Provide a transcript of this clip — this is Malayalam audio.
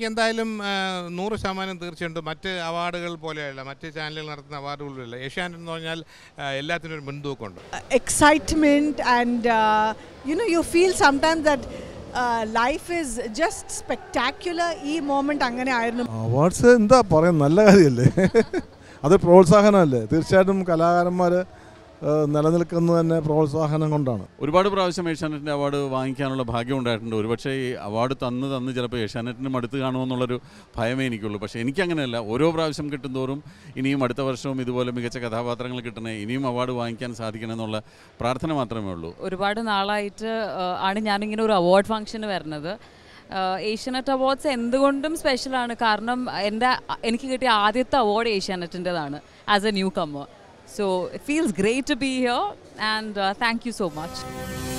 എനിക്ക് എന്തായാലും ആ, നൂറ് ശതമാനം തീർച്ചയായിട്ടും മറ്റ് അവാർഡുകൾ പോലെയല്ല മറ്റ് ചാനലുകൾ നടത്തുന്ന അവാർഡുകളിലല്ല ഏഷ്യാനെറ്റ് എന്ന് പറഞ്ഞാൽ ആ, എല്ലാത്തിനും ഒരു മുൻതൂക്കമുണ്ട് excitement and uh, you know you feel sometimes that uh, life is just spectacular ഈ moment അങ്ങനെ ആയിരുന്നു അവാർഡ്സ് എന്താ പറയാൻ നല്ല കാര്യമല്ലേ അത് പ്രോത്സാഹനമല്ലേ തീർച്ചയായിട്ടും കലാകാരന്മാർ നിലനിൽക്കുന്നത് തന്നെ പ്രോത്സാഹനം കൊണ്ടാണ് ഒരുപാട് പ്രാവശ്യം ഏഷ്യാനെറ്റിൻ്റെ അവാർഡ് വാങ്ങിക്കാനുള്ള ഭാഗ്യം ഉണ്ടായിട്ടുണ്ട് ഒരുപക്ഷേ ഈ അവാർഡ് തന്ന് തന്ന് ചിലപ്പോൾ ഏഷ്യാനെറ്റിനും അടുത്ത് കാണുമെന്നുള്ളൊരു ഭയമേ എനിക്കുള്ളൂ പക്ഷേ എനിക്കങ്ങനെയല്ല ഓരോ പ്രാവശ്യം കിട്ടുന്തോറും ഇനിയും അടുത്ത വർഷവും ഇതുപോലെ മികച്ച കഥാപാത്രങ്ങൾ കിട്ടണേ ഇനിയും അവാർഡ് വാങ്ങിക്കാൻ സാധിക്കണം എന്നുള്ള പ്രാർത്ഥന മാത്രമേ ഉള്ളൂ ഒരുപാട് നാളായിട്ട് ആ, ആണ് ഞാനിങ്ങനെ ഒരു അവാർഡ് ഫംഗ്ഷന് വരുന്നത് ഏഷ്യാനെറ്റ് അവാർഡ്സ് എന്തുകൊണ്ടും സ്പെഷ്യലാണ് കാരണം എൻ്റെ എനിക്ക് കിട്ടിയ ആദ്യത്തെ അവാർഡ് ഏഷ്യാനെറ്റിൻ്റെതാണ് as a newcomer so it feels great to be here and thank you so much